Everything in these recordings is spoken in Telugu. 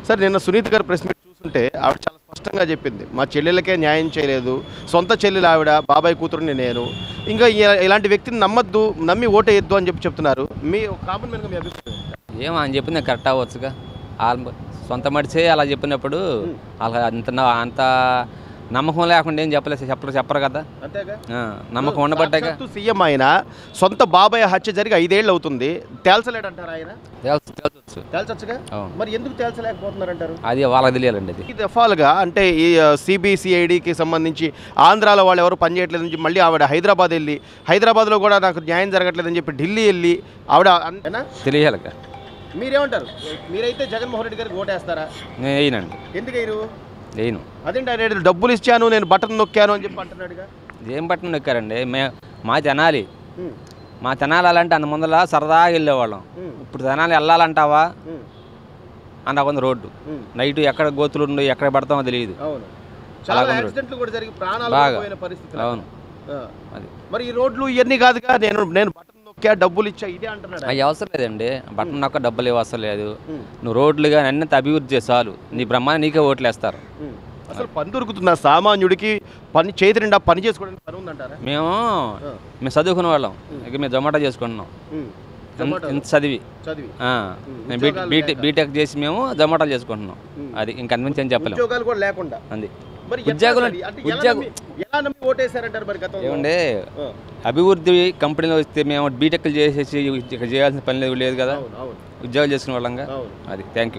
సార్ నిన్న సునీత్ గారు ప్రెస్ మీట్ చూస్తుంటే ఆవిడ చాలా స్పష్టంగా చెప్పింది మా చెల్లెలకే న్యాయం చేయలేదు సొంత చెల్లెలు ఆవిడ బాబాయ్ కూతురుని నేను ఇంకా ఇ- ఇలాంటి వ్యక్తిని నమ్మద్దు నమ్మి ఓటేయద్దు అని చెప్పి చెప్తున్నారు మీ కామన్ మ్యాన్గా మీ అభిప్రాయం ఏం ఆయన చెప్పింది కరెక్ట్ అవ్వచ్చుగా వాళ్ళ సొంత మడిసే అలా చెప్పినప్పుడు అలా అంత న- అంత నమ్మకం లేకుండా ఏం చెప్పలేదు చెప్పరు చెప్పరు కదా అంతేగా ఆ, నమ్మకం ఉండబట్టాగా సాక్షాత్తు సీఎం ఆయన సొంత బాబాయ్ హత్య జరిగి ఐదేళ్ళు అవుతుంది తేల్చలేడంటారా ఆయన తెలుసు తెలుసు తేల్చొచ్చుగా అవును మరి ఎందుకు తేల్చలేకపోతున్నారంటారు అది వాళ్ళకి తెలియాలండి అది ఈ దఫాలుగా అంటే ఈ సిబిసిఐడికి సంబంధించి ఆంధ్రాలో వాళ్ళు ఎవరు పనిచేయట్లేదని చెప్పి మళ్ళీ ఆవిడ హైదరాబాద్ వెళ్ళి హైదరాబాద్లో కూడా నాకు న్యాయం జరగట్లేదని చెప్పి ఢిల్లీ వెళ్ళి ఆవిడ అంతేనా తెలియాలిగా మీరేమంటారు మీరైతే జగన్మోహన్ రెడ్డి గారికి ఓటేస్తారా నేను వేయనండి ఎందుకు వేయరు వేయను అదేంటి ఆయన డబ్బులు ఇచ్చాను నేను బటన్ నొక్కాను అని చెప్పి అంటున్నాడుగా ఏం పట్టణం నొక్కారండి మే మా తెనాలి ఉమ్, మా తెనాలి అలాంటి అంత ముందర సరదాగా వెళ్ళేవాళ్ళం ఉమ్, ఇప్పుడు తెనాలి వెళ్ళాలంటావా ఉమ్, అన్న కొంత రోడ్డు ఉమ్, నైట్ ఎక్కడ గోతులు ఉండి ఎక్కడ పడతామో తెలియదు అవును చాలా అలాగే ఉంది. యాక్సిడెంట్లు కూడా జరిగి ప్రాణాలు బాగా. పోయిన పరిస్థితి అవును అది మరి ఈ రోడ్లు ఇవన్నీ కాదుగా నేను నేను బటన్ నొక్కా డబ్బులు ఇచ్చా ఇదే అంటున్నాడు అవి అవసరం లేదండి బట్టన్ నొక్క డబ్బులు ఇవ్వ అవసరం లేదు ఉమ్, నువ్వు రోడ్లు కానీ అన్ని అభివృద్ధి చేసి చాలు నీ బ్రహ్మాన్ని నీకే ఓట్లు వేస్తారు ఉమ్. అసలు పని దొరుకుతుందా సామాన్యుడికి పని చేతి నిండా పని చేసుకోవడానికి పని ఉందంటారా మేము ఆ, మేము చదువుకునే వాళ్ళం ఇక మేము జొమాటో చేసుకుంటున్నాం ఉమ్, ఇంత- జొమాటోలో ఇంత చదివి చదివి ఆ. ఉమ్, మేము బీ- ఉద్యోగాలు బీటెక్ లేక. బీటెక్ చేసి మేము జొమాటోలు చేసుకుంటున్నాం ఉమ్. అది ఇంక అంతమించి ఏం చెప్పలేము ఉద్యోగాలు కూడా లేకుండా అంది మరి ఎట్లా ఉద్యోగులు- మరి? అంటే ఎలా ఉద్యోగం- నమ్మి- ఎలా నమ్మి ఓటేశారంటారు మరి గతంలో ఏమంటే ఆ, అభివృద్ధి కంపెనీలో వస్తే మేము బీటెక్లు చేసేసి ఇక్కడ చేయాల్సిన పని లేదు లేదు కదా అవును అవును ఉద్యోగాలు చేసుకునే వాళ్ళంగా అవును అది థ్యాంక్ యూ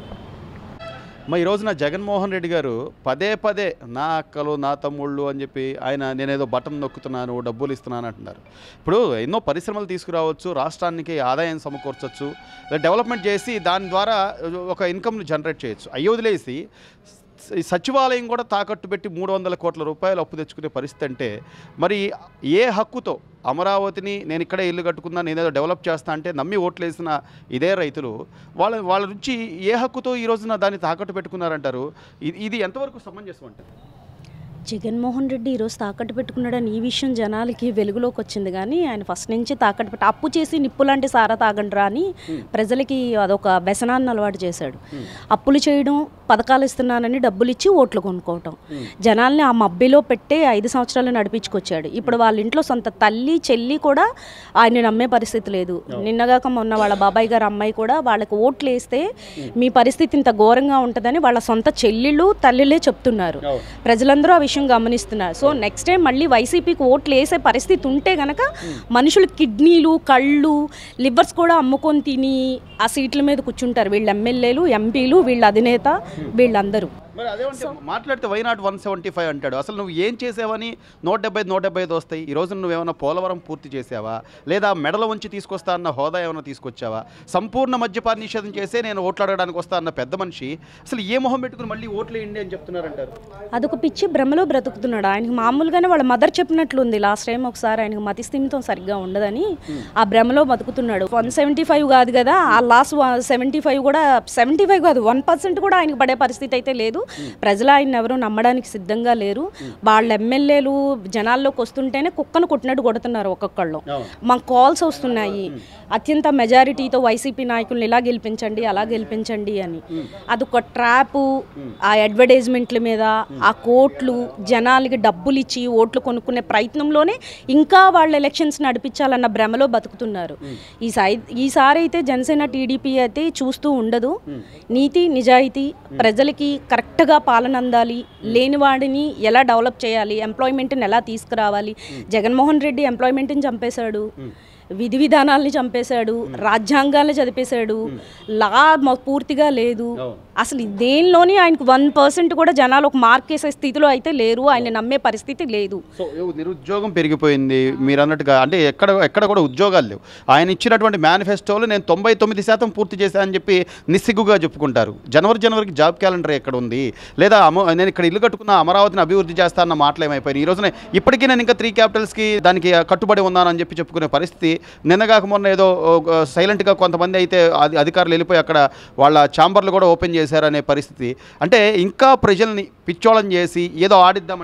మా ఈ రోజున జగన్మోహన్ రెడ్డి గారు పదే పదే నా అక్కలు నా తమ్ముళ్ళు అని చెప్పి ఆయన నేనేదో బటన్ నొక్కుతున్నాను డబ్బులు ఇస్తున్నాను అంటున్నారు ఇప్పుడు ఎన్నో పరిశ్రమలు తీసుకురావచ్చు రాష్ట్రానికి ఆదాయం సమకూర్చవచ్చు డెవలప్మెంట్ చేసి దాని ద్వారా ఒక ఇన్కమ్ని జనరేట్ చేయొచ్చు అయ్యి వదిలేసి ఈ సచివాలయం కూడా తాకట్టు పెట్టి మూడు వందల కోట్ల రూపాయలు అప్పు తెచ్చుకునే పరిస్థితి అంటే మరి ఏ హక్కుతో అమరావతిని నేను ఇక్కడే ఇల్లు కట్టుకున్నా నేనేదో డెవలప్ చేస్తా అంటే నమ్మి ఓట్లేసిన ఇదే రైతులు వాళ్ళ వాళ్ళ నుంచి ఏ హక్కుతో ఈ రోజున దాన్ని తాకట్టు పెట్టుకున్నారంటారు ఇది ఇది ఎంతవరకు సమంజసం అంటారు జగన్మోహన్ రెడ్డి ఈరోజు తాకట్టు పెట్టుకున్నాడని ఈ విషయం జనాలకి వెలుగులోకి వచ్చింది కానీ ఆయన ఫస్ట్ నుంచి తాకట్టు పెట్టి అప్పు చేసి నిప్పు లాంటి సారా తాగండ్రా అని ప్రజలకి అదొక వ్యసనాన్ని అలవాటు చేశాడు అప్పులు చేయడం పథకాలు ఇస్తున్నానని డబ్బులు ఇచ్చి ఓట్లు కొనుక్కోవటం జనాల్ని ఆ మబ్బిలో పెట్టే ఐదు సంవత్సరాలు నడిపించుకొచ్చాడు ఇప్పుడు వాళ్ళ ఇంట్లో సొంత తల్లి చెల్లి కూడా ఆయన నమ్మే పరిస్థితి లేదు నిన్నగాక మొన్న వాళ్ళ బాబాయ్ గారు అమ్మాయి కూడా వాళ్ళకి ఓట్లు వేస్తే మీ పరిస్థితి ఇంత ఘోరంగా ఉంటుందని వాళ్ళ సొంత చెల్లెళ్ళు తల్లిలే చెప్తున్నారు ప్రజలందరూ ఆ విషయం గమనిస్తున్నారు సో నెక్స్ట్ టైం మళ్ళీ వైసీపీకి ఓట్లు వేసే పరిస్థితి ఉంటే గనక మనుషులు కిడ్నీలు కళ్ళు లివర్స్ కూడా అమ్ముకొని తిని ఆ సీట్ల మీద కూర్చుంటారు వీళ్ళ ఎమ్మెల్యేలు ఎంపీలు వీళ్ళ అధినేత వీళ్ళందరూ మరి అదే మాట్లాడితే why not one seventy five అంటాడు అసలు నువ్వు ఏం చేసావని నూట డెబ్బై నూట డెబ్బై ఐదు వస్తాయి ఈ రోజు నువ్వేమైనా పోలవరం పూర్తి చేసావా లేదా మెడల ఉంచి తీసుకొస్తా అన్న హోదా ఏమైనా తీసుకొచ్చావా సంపూర్ణ మద్యపాన నిషేధం చేసే నేను ఓట్లు అడగడానికి వస్తా అన్న పెద్ద మనిషి అసలు ఏ మొహం పెట్టుకుని మళ్ళీ ఓట్లు వేయండి అని చెప్తున్నారంటారు అదొక పిచ్చి భ్రమలో బ్రతుకుతున్నాడు ఆయనకి మామూలుగానే వాళ్ళ మదర్ చెప్పినట్లుంది లాస్ట్ టైం ఒకసారి ఆయనకి మతి స్థిమితం సరిగ్గా ఉండదని ఆ భ్రమలో బతుకుతున్నాడు వన్ సెవెంటీ ఫైవ్ కాదు కదా ఆ లాస్ట్ సెవెంటీ ఫైవ్ కూడా సెవెంటీ ఫైవ్ కాదు వన్ పర్సెంట్ కూడా ఆయనకి పడే పరిస్థితి అయితే లేదు ప్రజలు ఆయన ఎవరు నమ్మడానికి సిద్ధంగా లేరు వాళ్ళ ఎమ్మెల్యేలు జనాల్లోకి వస్తుంటేనే కుక్కను కొట్టినట్టు కొడుతున్నారు ఒక్కొక్కళ్ళు మాకు కాల్స్ వస్తున్నాయి అత్యంత మెజారిటీతో వైసీపీ నాయకుల్ని ఇలా గెలిపించండి అలా గెలిపించండి అని అదొక ట్రాపు ఆ అడ్వర్టైజ్మెంట్ల మీద ఆ కోట్లు జనాలకి డబ్బులు ఇచ్చి ఓట్లు కొనుక్కునే ప్రయత్నంలోనే ఇంకా వాళ్ళ ఎలక్షన్స్ నడిపించాలన్న భ్రమలో బతుకుతున్నారు ఈ సై ఈసారి అయితే జనసేన టీడీపీ అయితే చూస్తూ ఉండదు నీతి నిజాయితీ ప్రజలకి కరెక్ట్గా పాలన అందాలి లేనివాడిని ఎలా డెవలప్ చేయాలి ఎంప్లాయ్మెంట్ని ఎలా తీసుకురావాలి జగన్మోహన్ రెడ్డి ఎంప్లాయ్మెంట్ని చంపేశాడు విధి విధానాల్ని చంపేశాడు రాజ్యాంగాల్ని చదివేశాడు లా మ- పూర్తిగా లేదు అసలు దేనిలోని ఆయనకు వన్ పర్సెంట్ కూడా జనాలు ఒక మార్క్ వేసే స్థితిలో అయితే లేరు ఆయన నమ్మే పరిస్థితి లేదు సో ఏ నిరుద్యోగం పెరిగిపోయింది మీరు అన్నట్టుగా అంటే ఎక్కడ ఎక్కడ కూడా ఉద్యోగాలు లేవు ఆయన ఇచ్చినటువంటి మేనిఫెస్టోలో నేను తొంభై తొమ్మిది శాతం పూర్తి చేశానని చెప్పి నిస్సిగ్గుగా చెప్పుకుంటారు జనవరి జనవరికి జాబ్ క్యాలెండర్ ఎక్కడ ఉంది లేదా అమ నేను ఇక్కడ ఇల్లు కట్టుకున్న అమరావతిని అభివృద్ధి చేస్తానన్న మాటలు ఏమైపోయినాయి ఈ రోజున ఇప్పటికీ నేను ఇంకా త్రీ క్యాపిటల్స్కి దానికి కట్టుబడి ఉన్నానని చెప్పి చెప్పుకునే పరిస్థితి నిన్నగాక మొన్న ఏదో సైలెంట్గా కొంతమంది అయితే అధి- అధికారులు వెళ్ళిపోయి అక్కడ వాళ్ళ ఛాంబర్లు కూడా ఓపెన్ చేశారనే పరిస్థితి అంటే ఇంకా ప్రజల్ని పిచ్చోళం చేసి ఏదో ఆడిద్దామంటే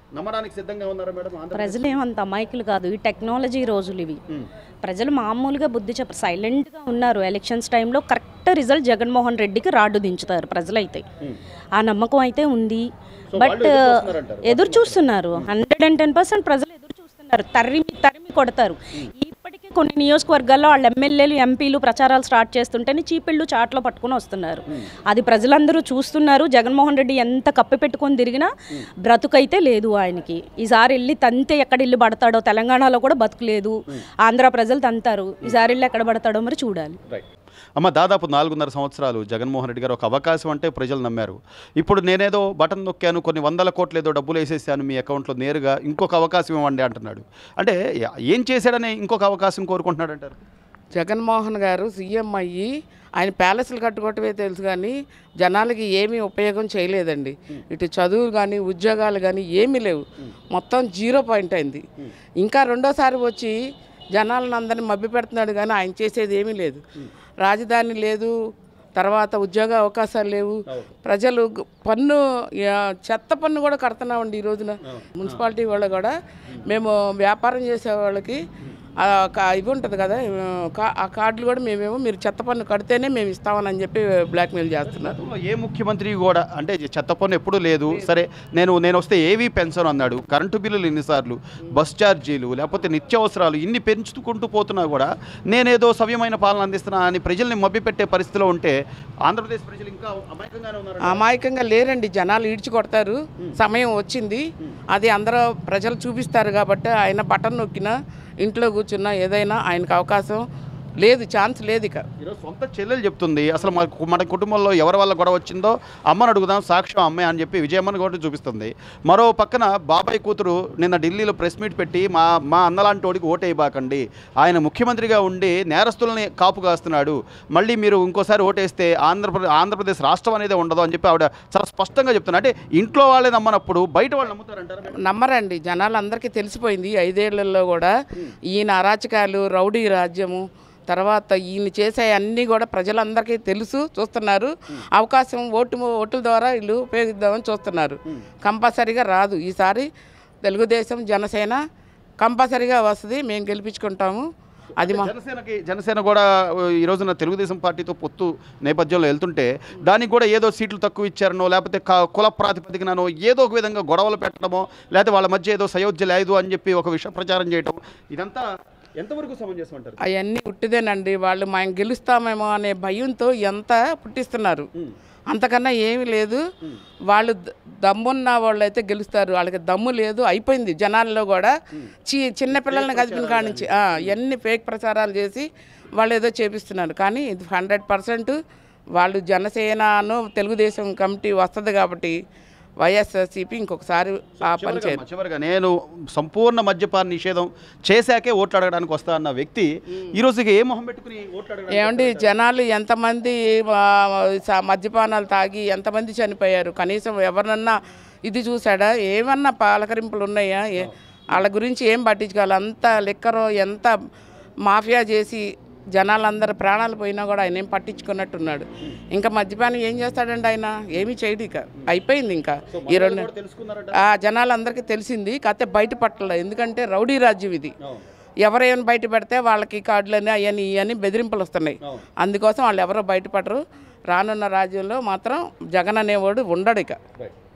నమ్మడానికి సిద్ధంగా ఉన్నారా మేడం ఆంధ్ర ప్రజలు ఏమంత అమాయకులు కాదు ఈ టెక్నాలజీ రోజులు ఇవి ప్రజలు మామూలుగా బుద్ధి చెప్ప సైలెంట్గా ఉన్నారు ఎలక్షన్స్ టైంలో కరెక్ట్ రిజల్ట్ జగన్మోహన్ రెడ్డికి రాడ్డు దించుతారు ప్రజలైతే ఆ నమ్మకం అయితే ఉంది So బట్ వాళ్ళు ఎదురు చూస్తున్నారంటారు. ఎదురు చూస్తున్నారు హండ్రెడ్ అండ్ టెన్ పర్సెంట్ ప్రజలు ఎదురు చూస్తున్నారు తరిమి తరిమి కొడతారు ఇప్పటికే కొన్ని నియోజకవర్గాల్లో వాళ్ళ ఎమ్మెల్యేలు ఎంపీలు ప్రచారాలు స్టార్ట్ చేస్తుంటేనే చీపిళ్ళు చాట్లో పట్టుకొని వస్తున్నారు అది ప్రజలందరూ చూస్తున్నారు జగన్మోహన్ రెడ్డి ఎంత కప్పి పెట్టుకొని తిరిగినా బ్రతుకైతే లేదు ఆయనకి ఈసారి వెళ్ళి తంతే ఎక్కడ ఇల్లు పడతాడో తెలంగాణలో కూడా బతుకులేదు ఆంధ్ర ప్రజలు తంతారు ఈసారి వెళ్ళి ఎక్కడ పడతాడో మరి చూడాలి రైట్ అమ్మ దాదాపు నాలుగున్నర సంవత్సరాలు జగన్మోహన్ రెడ్డి గారు ఒక అవకాశం అంటే ప్రజలు నమ్మారు ఇప్పుడు నేనేదో బటన్ నొక్కాను కొన్ని వందల కోట్లు ఏదో డబ్బులు వేసేసాను మీ అకౌంట్లో నేరుగా ఇంకొక అవకాశం ఇవ్వండి అంటున్నాడు అంటే ఏం చేశాడని ఇంకొక అవకాశం కోరుకుంటున్నాడు అంటారు జగన్మోహన్ గారు సీఎం అయ్యి ఆయన ప్యాలెస్లు కట్టుకోవటమే తెలుసు కానీ జనాలకి ఏమీ ఉపయోగం చేయలేదండి ఇటు చదువు కానీ ఉద్యోగాలు కానీ ఏమీ లేవు మొత్తం జీరో పాయింట్ అయింది ఇంకా రెండోసారి వచ్చి జనాలను అందరిని మభ్య పెడుతున్నాడు కానీ ఆయన చేసేది ఏమీ లేదు రాజధాని లేదు తర్వాత ఉద్యోగ అవకాశాలు లేవు ప్రజలు గ- పన్ను యా, చెత్త పన్ను కూడా కడుతున్నామండి ఈ రోజున మున్సిపాలిటీ వాళ్ళు కూడా మేము వ్యాపారం చేసే వాళ్ళకి ఆ కా- ఇవి ఉంటుంది కదా కా- ఆ కార్డులు కూడా మేమేమో మీరు చెత్త పన్ను కడితేనే మేము ఇస్తామని చెప్పి బ్లాక్మెయిల్ చేస్తున్నారు గతంలో ఏ ముఖ్యమంత్రి కూడా అంటే చెత్త పన్ను ఎప్పుడూ లేదు సరే నేను నేను వస్తే ఏవీ పెన్షన్ అన్నాడు కరెంటు బిల్లులు ఎన్నిసార్లు బస్ ఛార్జీలు లేకపోతే నిత్యావసరాలు ఇన్ని పెంచుకుంటూ పోతున్నా కూడా నేనేదో సవ్యమైన పాలన అందిస్తున్నా అని ప్రజల్ని మభ్యపెట్టే పరిస్థితిలో ఉంటే ఆంధ్రప్రదేశ్ ప్రజలు ఇంకా అమాయకంగానే ఉన్నారు అమాయకంగా లేరండి జనాలు ఈడ్చి కొడతారు సమయం వచ్చింది అది అందరూ ప్రజలు చూపిస్తారు కాబట్టి ఆయన బటన్ నొక్కినా ఇంట్లో కూర్చున్నా ఏదైనా ఆయనకు అవకాశం లేదు ఛాన్స్ లేదు ఇక ఈరోజు సొంత చెల్లెలు చెప్తుంది అసలు మన మన కుటుంబంలో ఎవరి వల్ల గొడవ వచ్చిందో అమ్మని అడుగుదాం సాక్ష్యం అమ్మే అని చెప్పి విజయమ్మని కూడా చూపిస్తుంది మరో పక్కన బాబాయ్ కూతురు నిన్న ఢిల్లీలో ప్రెస్ మీట్ పెట్టి మా మా అన్నలాంటి వాడికి ఓటేయబాకండి ఆయన ముఖ్యమంత్రిగా ఉండి నేరస్తుల్ని కాపు కాస్తున్నాడు మళ్ళీ మీరు ఇంకోసారి ఓటేస్తే ఆంధ్రప్రదేశ్ ఆంధ్రప్రదేశ్ రాష్ట్రం అనేది ఉండదు అని చెప్పి ఆవిడ చాలా స్పష్టంగా చెప్తున్నారు అంటే ఇంట్లో వాళ్ళే నమ్మనప్పుడు బయట వాళ్ళు నమ్ముతారంటారా నమ్మరండి జనాలు అందరికీ తెలిసిపోయింది ఈ ఐదేళ్లలో కూడా ఈయన అరాచకాలు రౌడీ రాజ్యము తర్వాత ఈయన చేసే అన్నీ కూడా ప్రజలందరికీ తెలుసు చూస్తున్నారు అవకాశం ఓటు ఓటుల ద్వారా వీళ్ళు ఉపయోగిద్దామని చూస్తున్నారు కంపల్సరీగా రాదు ఈసారి తెలుగుదేశం జనసేన కంపల్సరీగా వస్తుంది మేము గెలిపించుకుంటాము అది మా జనసేనకి జనసేన కూడా ఈ రోజున తెలుగుదేశం పార్టీతో పొత్తు నేపథ్యంలో వెళ్తుంటే దానికి కూడా ఏదో సీట్లు తక్కువ ఇచ్చారనో లేకపోతే క- కుల ప్రాతిపదికనో ఏదో ఒక విధంగా గొడవలు పెట్టడమో లేకపోతే వాళ్ళ మధ్య ఏదో సయోధ్య లేదు అని చెప్పి ఒక విష ప్రచారం చేయటం ఇదంతా ఎంతవరకు సమంజసం అంటారు అవన్నీ పుట్టిదేనండి వాళ్ళు మేము గెలుస్తామేమో అనే భయంతో ఎంత పుట్టిస్తున్నారు అంతకన్నా ఏమీ లేదు వాళ్ళు ద- దమ్మున్న వాళ్ళు అయితే గెలుస్తారు వాళ్ళకి దమ్ము లేదు అయిపోయింది జనాల్లో కూడా చి చిన్న పిల్లల్ని కదిపిన కాడి నుంచి ఆ, ఎన్ని ఫేక్ ప్రచారాలు చేసి వాళ్ళు ఏదో చేపిస్తున్నారు కానీ ఇది హండ్రెడ్ పర్సెంట్ వాళ్ళు జనసేనను తెలుగుదేశం కమిటీ వస్తుంది కాబట్టి వైఎస్ఆర్సీపీ ఇంకొకసారి ఆ పని చేయరు చివరిగా చివరిగా నేను సంపూర్ణ మద్యపాన నిషేధం చేశాకే ఓట్లు అడగడానికి వస్తా అన్న వ్యక్తి ఈ రోజుకి ఏ మొహం పెట్టుకుని ఓట్లు అడగడానికి ఏమండి జనాలు ఎంతమంది ఆ, స- మద్యపానాలు తాగి ఎంతమంది చనిపోయారు కనీసం ఎవరినన్నా ఇది చూసాడా ఏమన్నా పాలకరింపులు ఉన్నాయా ఏ- వాళ్ళ గురించి ఏం పట్టించుకోవాలి అంత లిక్కరు ఎంత మాఫియా చేసి జనాలందరూ ప్రాణాలు పోయినా కూడా ఆయన ఏం పట్టించుకున్నట్టున్నాడు ఇంకా మద్యపానం ఏం చేస్తాడండి ఆయన ఏమీ చేయడు ఇక అయిపోయింది ఇంకా ఈ రెండు తెలుసుకున్నారట ఆ జనాలందరికీ తెలిసింది కాకపోతే బయట పట్టలేదు ఎందుకంటే రౌడీ రాజ్యం ఇది ఎవరైనా బయట పెడితే వాళ్ళకి కార్డులని అవని ఇవని బెదిరింపులు వస్తున్నాయి అందుకోసం వాళ్ళు ఎవరో బయటపడరు రానున్న రాజ్యంలో మాత్రం జగన్ అనేవాడు ఉండడు ఇక రైట్